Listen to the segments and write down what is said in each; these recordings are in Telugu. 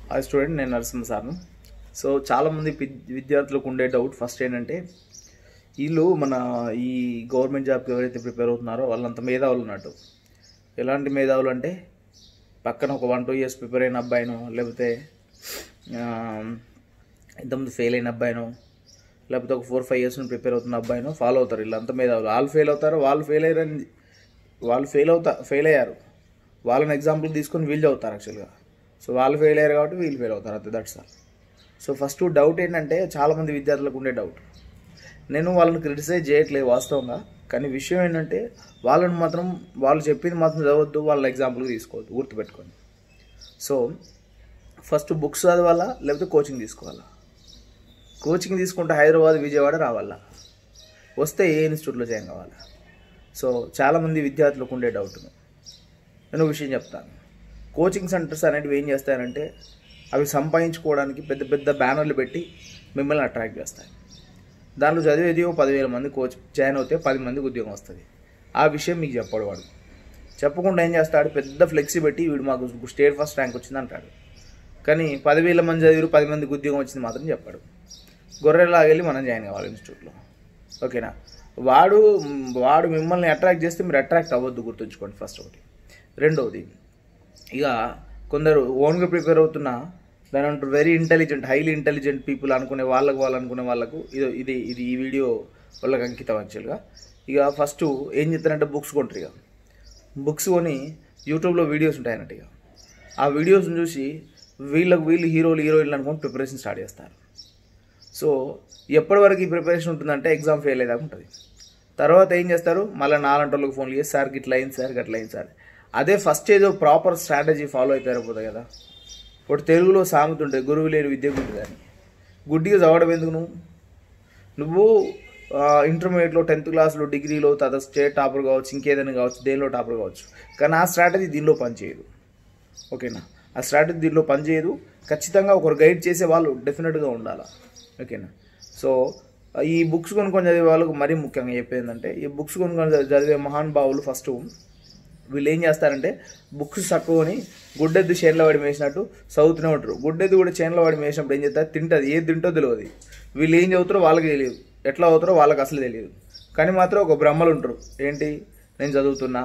ఆ స్టూడెంట్ నేను నరసింహ సార్ను సో చాలామంది విద్- విద్యార్థులకు ఉండే డౌట్ ఫస్ట్ ఏంటంటే వీళ్ళు మన ఈ గవర్నమెంట్ జాబ్కి ఎవరైతే ప్రిపేర్ అవుతున్నారో వాళ్ళంత మేధావులు ఉన్నట్టు ఎలాంటి మేధావులు అంటే పక్కన ఒక వన్ టూ ఇయర్స్ ప్రిపేర్ అయిన అబ్బాయినో లేకపోతే ఆ, ఇంతకుముందు ఫెయిల్ అయిన అబ్బాయినో లేకపోతే ఒక ఫోర్ ఫైవ్ ఇయర్స్ నుంచి ప్రిపేర్ అవుతున్న అబ్బాయినో ఫాలో అవుతారు వీళ్ళంతా మేధావులు వాళ్ళు ఫెయిల్ అవుతారు వాళ్ళు ఫెయిల్ అయ్యారని వాళ్ళు ఫెయిల్ అవుతా ఫెయిల్ అయ్యారు వాళ్ళని ఎగ్జాంపుల్ తీసుకొని వీళ్ళు చదువుతారు యాక్చువల్గా సో వాళ్ళు ఫెయిల్ అయ్యారు కాబట్టి వీళ్ళు ఫెయిల్ అవుతారు అంతే that's all so first doubt ఏంటంటే చాలామంది విద్యార్థులకు ఉండే డౌట్ నేను వాళ్ళని క్రిటిసైజ్ చేయట్లేదు వాస్తవంగా కానీ విషయం ఏంటంటే వాళ్ళని మాత్రం వాళ్ళు చెప్పింది మాత్రం చదవద్దు వాళ్ళ ఎగ్జాంపుల్గా తీసుకోవద్దు గుర్తుపెట్టుకోండి సో ఫస్ట్ బుక్స్ చదవాలా లేకపోతే కోచింగ్ తీసుకోవాలా కోచింగ్ తీసుకుంటే హైదరాబాద్ విజయవాడ రావాలా వస్తే ఏ ఇన్స్టిట్యూట్లో జాయిన్ కావాలా సో చాలామంది విద్యార్థులకు ఉండే డౌట్ నేను ఒక విషయం చెప్తాను కోచింగ్ సెంటర్స్ అనేటివి ఏం చేస్తాయంటే అవి సంపాదించుకోవడానికి పెద్ద పెద్ద బ్యానర్లు పెట్టి మిమ్మల్ని అట్రాక్ట్ చేస్తాయి దాంట్లో చదివేది ఓ పదివేల మంది కోచ్ జాయిన్ అవుతే పది మందికి ఉద్యోగం వస్తుంది ఆ విషయం మీకు చెప్పాడు వాడు చెప్పకుండా ఏం చేస్తాడు పెద్ద ఫ్లెక్సీ పెట్టి వీడు మాకు స్టేట్ ఫస్ట్ ర్యాంక్ వచ్చింది అంటాడు కానీ పదివేల మంది చదివారు పది మందికి ఉద్యోగం వచ్చింది మాత్రం చెప్పాడు గొర్రెలా వెళ్ళి మనం జాయిన్ కావాలి ఇన్స్టిట్యూట్లో ఓకేనా వాడు వాడు మిమ్మల్ని అట్రాక్ట్ చేస్తే మీరు అట్రాక్ట్ అవ్వద్దు గుర్తుంచుకోండి ఫస్ట్ ఒకటి రెండవది ఇక కొందరు ఓన్గా ప్రిపేర్ అవుతున్న దాని అంటారు very intelligent highly intelligent people అనుకునే వాళ్ళకు వాళ్ళు అనుకునే వాళ్ళకు ఇది ఇది ఇది ఈ వీడియో వాళ్ళకి అంకితం యాక్చువల్గా ఇక ఫస్ట్ ఏం చెప్తారంటే బుక్స్ కొంటారు ఇక బుక్స్ కొని యూట్యూబ్లో వీడియోస్ ఉంటాయి అన్నట్టు ఇక ఆ వీడియోస్ని చూసి వీళ్ళకు వీళ్ళు హీరోలు హీరోయిన్లు అనుకొని ప్రిపరేషన్ స్టార్ట్ చేస్తారు సో ఎప్పటి వరకు ఈ ప్రిపరేషన్ ఉంటుందంటే ఎగ్జామ్ ఫెయిల్ అయ్యేదాకా ఉంటుంది తర్వాత ఏం చేస్తారు మళ్ళీ నాలంటోళ్ళకి ఫోన్లు చేసి సార్ గిట్ల అయింది సార్ గట్ల అయింది సార్ అదే ఫస్ట్ ఏదో ప్రాపర్ స్ట్రాటజీ ఫాలో అయితే అయిపోతుంది కదా ఇప్పుడు తెలుగులో సామెత ఉంటుంది గురువు లేని విద్య గుడ్డి అని గుడ్డిగా చదవడం ఎందుకు నువ్వు నువ్వు ఇంటర్మీడియట్లో టెన్త్ క్లాస్లో డిగ్రీలో తర్వాత స్టేట్ టాపర్ కావచ్చు ఇంకేదైనా కావచ్చు దేనిలో టాపర్ కావచ్చు కానీ ఆ స్ట్రాటజీ దీనిలో పనిచేయదు ఓకేనా ఆ స్ట్రాటజీ దీనిలో పనిచేయదు ఖచ్చితంగా ఒకరు గైడ్ చేసే వాళ్ళు డెఫినెట్గా ఉండాలి ఓకేనా సో ఈ బుక్స్ కొనుక్కొని చదివే వాళ్ళకు మరీ ముఖ్యంగా చెప్పేందంటే ఈ బుక్స్ కొనుక్కొని చ- చదివే మహానుభావులు ఫస్ట్ వీళ్ళు ఏం చేస్తారంటే బుక్స్ తక్కువని గుడ్డెద్దు చేనులో వాడి వేసినట్టు చదువుతూనే ఉంటారు గుడ్డెద్దు కూడా చేనులో వాడి వేసినప్పుడు ఏం చేస్తారు తింటుంది ఏది తింటో తెలియదు వీళ్ళు ఏం చదువుతారో వాళ్ళకి తెలియదు ఎట్లా చదువుతారో వాళ్ళకి అసలు తెలియదు కానీ మాత్రం ఒక బ్రహ్మలు ఉంటారు ఏంటి నేను చదువుతున్నా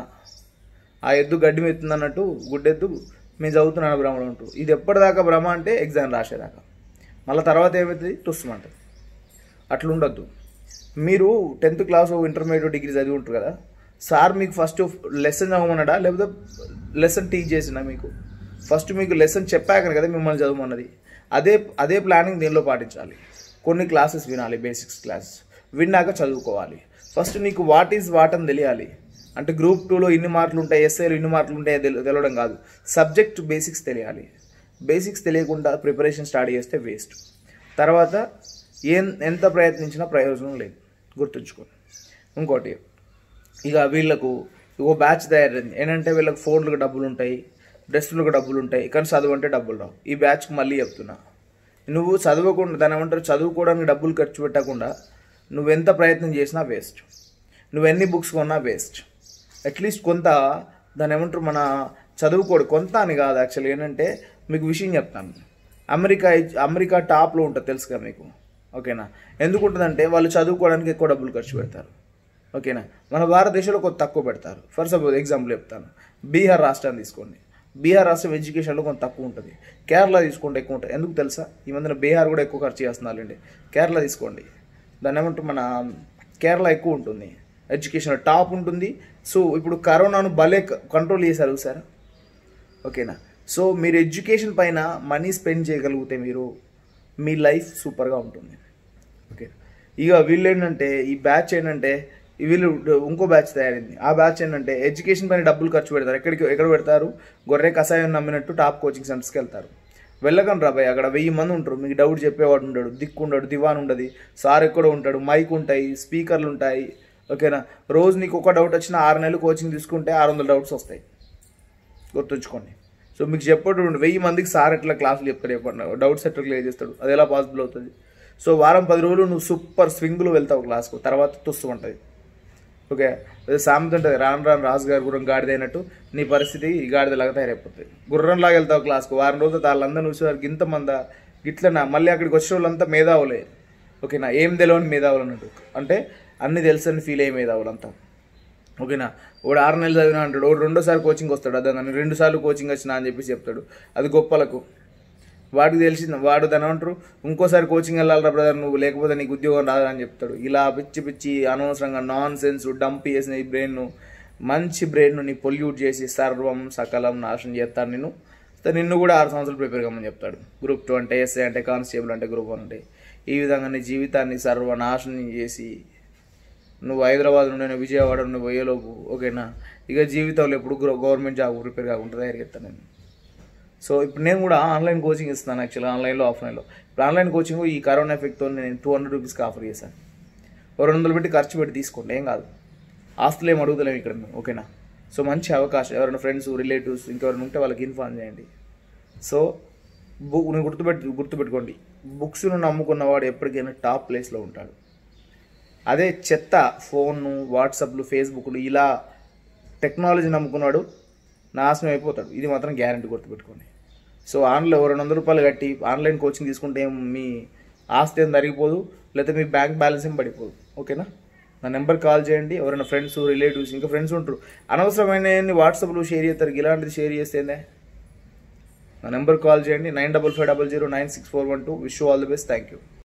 ఆ ఎద్దు గడ్డి మెత్తుంది అన్నట్టు గుడ్డెద్దు మేము చదువుతున్నాను బ్రహ్మలు ఉంటారు ఇది ఎప్పటిదాకా బ్రహ్మ అంటే ఎగ్జామ్ రాసేదాకా మళ్ళీ తర్వాత ఏమవుతుంది టుస్సుమంటుంది అట్లా ఉండొద్దు మీరు టెన్త్ క్లాస్ ఇంటర్మీడియట్ డిగ్రీ చదివి ఉంటారు కదా సార్ మీకు ఫస్ట్ లెసన్ చదవమన్నాడా లేకపోతే లెసన్ టీచ్ చేసినా మీకు ఫస్ట్ మీకు లెసన్ చెప్పాక కదా మిమ్మల్ని చదవమన్నది అదే అదే ప్లానింగ్ దీనిలో పాటించాలి కొన్ని క్లాసెస్ వినాలి బేసిక్స్ క్లాసెస్ విన్నాక చదువుకోవాలి ఫస్ట్ నీకు వాట్ ఈజ్ వాట్ అని తెలియాలి అంటే గ్రూప్ టూలో ఇన్ని మార్కులు ఉంటాయి ఎస్ఐలో ఇన్ని మార్కులు ఉంటాయి తెలు- తెలవడం కాదు సబ్జెక్ట్ బేసిక్స్ తెలియాలి బేసిక్స్ తెలియకుండా ప్రిపరేషన్ స్టార్ట్ చేస్తే వేస్ట్ తర్వాత ఏం ఎంత ప్రయత్నించినా ప్రయోజనం లేదు గుర్తుంచుకోండి ఇంకోటి ఇక వీళ్ళకు ఓ బ్యాచ్ తయారైంది ఏంటంటే వీళ్ళకి ఫోన్లకు డబ్బులు ఉంటాయి డ్రెస్సులకు డబ్బులు ఉంటాయి కానీ చదువు అంటే డబ్బులు రావు ఈ బ్యాచ్కి మళ్ళీ చెప్తున్నా నువ్వు చదవకుండా దాని ఏమంటారు చదువుకోవడానికి డబ్బులు ఖర్చు పెట్టకుండా నువ్వెంత ప్రయత్నం చేసినా వేస్ట్ నువ్వు ఎన్ని బుక్స్ కొన్నా వేస్ట్ అట్లీస్ట్ కొంత దాని ఏమంటారు మన చదువుకోడు కొంత అని కాదు యాక్చువల్లీ ఏంటంటే మీకు విషయం చెప్తాను అమెరికా అమెరికా టాప్లో ఉంటుంది తెలుసుగా మీకు ఓకేనా ఎందుకు ఉంటుందంటే వాళ్ళు చదువుకోవడానికి ఎక్కువ డబ్బులు ఖర్చు పెడతారు ఓకేనా మన భారతదేశంలో కొంత తక్కువ పెడతారు ఫర్ సపోజ్ ఎగ్జాంపుల్ చెప్తాను బీహార్ రాష్ట్రాన్ని తీసుకోండి బీహార్ రాష్ట్రం ఎడ్యుకేషన్లో కొంత తక్కువ ఉంటుంది కేరళ తీసుకుంటే ఎక్కువ ఉంటుంది ఎందుకు తెలుసా ఈ మధ్యన బీహార్ కూడా ఎక్కువ ఖర్చు చేస్తున్నారండి కేరళ తీసుకోండి దాన్ని ఏమంటారు మన కేరళ ఎక్కువ ఉంటుంది ఎడ్యుకేషన్ టాప్ ఉంటుంది సో ఇప్పుడు కరోనాను భలే కంట్రోల్ చేశారు సార్ ఓకేనా సో మీరు ఎడ్యుకేషన్ పైన మనీ స్పెండ్ చేయగలిగితే మీరు మీ లైఫ్ సూపర్గా ఉంటుంది ఓకే ఇక వీళ్ళు ఏంటంటే ఈ బ్యాచ్ ఏంటంటే ఈ వీళ్ళు ఇంకో బ్యాచ్ తయారైంది ఆ బ్యాచ్ ఏంటంటే ఎడ్యుకేషన్ పైన డబ్బులు ఖర్చు పెడతారు ఎక్కడికి ఎక్కడ పెడతారు గొర్రె కషాయం నమ్మినట్టు టాప్ కోచింగ్ సెంటర్స్కి వెళ్తారు వెళ్ళకండి రాబాయ్ అక్కడ వెయ్యి మంది ఉంటారు మీకు డౌట్ చెప్పేవాడు ఉండడు దిక్కు ఉండడు దివాన్ ఉండదు సార్ ఎక్కడో ఉంటాడు మైక్ ఉంటాయి స్పీకర్లు ఉంటాయి ఓకేనా రోజు నీకు ఒక డౌట్ వచ్చినా ఆరు నెలలు కోచింగ్ తీసుకుంటే ఆరు వందల డౌట్స్ వస్తాయి గుర్తుంచుకోండి సో మీకు చెప్పేటప్పుడు వెయ్యి మందికి సార్ ఎట్లా క్లాసులు చెప్తాడు చెప్పండి డౌట్స్ ఎట్లా క్లియర్ చేస్తాడు అది ఎలా పాసిబుల్ అవుతుంది సో వారం పది రోజులు నువ్వు సూపర్ స్వింగ్లో వెళ్తావు క్లాస్కు తర్వాత తుస్తూ ఉంటుంది ఓకే అదే సామెత ఉంటుంది రాను రాను రాజు గారి గుర్రం గాడిదైనట్టు నీ పరిస్థితి ఈ గాడిదలాగా తయారైపోతుంది గుర్రంలాగా వెళ్తావు క్లాస్కు వారం రోజులు వాళ్ళందరూ చూసేవారికి ఇంత మంద గిట్లనా మళ్ళీ అక్కడికి వచ్చిన వాళ్ళంతా మేధావులే ఓకేనా ఏం తెలియని మేధావులు అన్నట్టు అంటే అన్ని తెలుసని ఫీల్ అయ్యే మేధావులు అంతా ఓకేనా వాడు ఆరు నెలలు చదివినా అంటాడు వాడు రెండోసారి కోచింగ్ వస్తాడు అదే నన్ను రెండు సార్లు కోచింగ్ వచ్చినా అని చెప్పి చెప్తాడు అది గొప్పలకు వాడికి తెలిసింది వాడు దాని అంటారు ఇంకోసారి కోచింగ్ వెళ్ళాలి బ్రదర్ నువ్వు లేకపోతే నీకు ఉద్యోగం రాదు అని చెప్తాడు ఇలా పిచ్చి పిచ్చి అనవసరంగా నాన్ సెన్స్ డంప్ చేసిన ఈ బ్రెయిన్ను మంచి బ్రెయిన్ను నీ పొల్యూట్ చేసి సర్వం సకలం నాశనం చేస్తాను నేను సో నిన్ను కూడా ఆరు సంవత్సరాలు ప్రిపేర్ కమ్మని చెప్తాడు గ్రూప్ టూ అంటే ఎస్ఏ అంటే కానిస్టేబుల్ అంటే గ్రూప్ వన్ అంటే ఈ విధంగా నీ జీవితాన్ని సర్వనాశనం చేసి నువ్వు హైదరాబాద్ నుండి నేను విజయవాడ నుండి పోయేలోపు ఓకేనా ఇక జీవితంలో ఎప్పుడు గవర్నమెంట్ జాబ్ ప్రిపేర్ కాకుండా ఎరిగెత్తాను నేను సో ఇప్పుడు నేను కూడా ఆన్లైన్ కోచింగ్ ఇస్తున్నాను యాక్చువల్గా ఆన్లైన్లో ఆఫ్లైన్లో ఇప్పుడు ఆన్లైన్ కోచింగ్ ఈ కరోనా ఎఫెక్ట్తో నేను టూ హండ్రెడ్ రూపీస్కి ఆఫర్ చేశాను ఓ రెండు వందలు పెట్టి ఖర్చు పెట్టి తీసుకోండి ఏం కాదు ఆస్తులు ఏం అడుగుతలేము ఇక్కడ మేము ఓకేనా సో మంచి అవకాశం ఎవరైనా ఫ్రెండ్స్ రిలేటివ్స్ ఇంకెవరైనా ఉంటే వాళ్ళకి ఇన్ఫార్మ్ చేయండి సో బుక్ నువ్వు గుర్తుపెట్టు గుర్తుపెట్టుకోండి బుక్స్ను నమ్ముకున్నవాడు ఎప్పటికైనా టాప్ ప్లేస్లో ఉంటాడు అదే చెత్త ఫోన్ను వాట్సాప్లు ఫేస్బుక్లు ఇలా టెక్నాలజీ నమ్ముకున్నాడు నాశనం అయిపోతాడు ఇది మాత్రం గ్యారంటీ గుర్తుపెట్టుకోండి సో ఆన్లైన్ రెండు వందల రూపాయలు కట్టి ఆన్లైన్ కోచింగ్ తీసుకుంటే ఏం మీ ఆస్తి ఏం తరిగిపోదు లేకపోతే మీ బ్యాంక్ బ్యాలెన్స్ ఏం పడిపోదు ఓకేనా నా నెంబర్ కాల్ చేయండి ఎవరైనా ఫ్రెండ్స్ రిలేటివ్స్ ఇంకా ఫ్రెండ్స్ ఉంటారు అనవసరమైన వాట్సాప్లో షేర్ చేస్తారు ఇలాంటిది షేర్ చేస్తేనే నా నెంబర్ కాల్ చేయండి nine double five double zero nine six four one two wish all the best thank you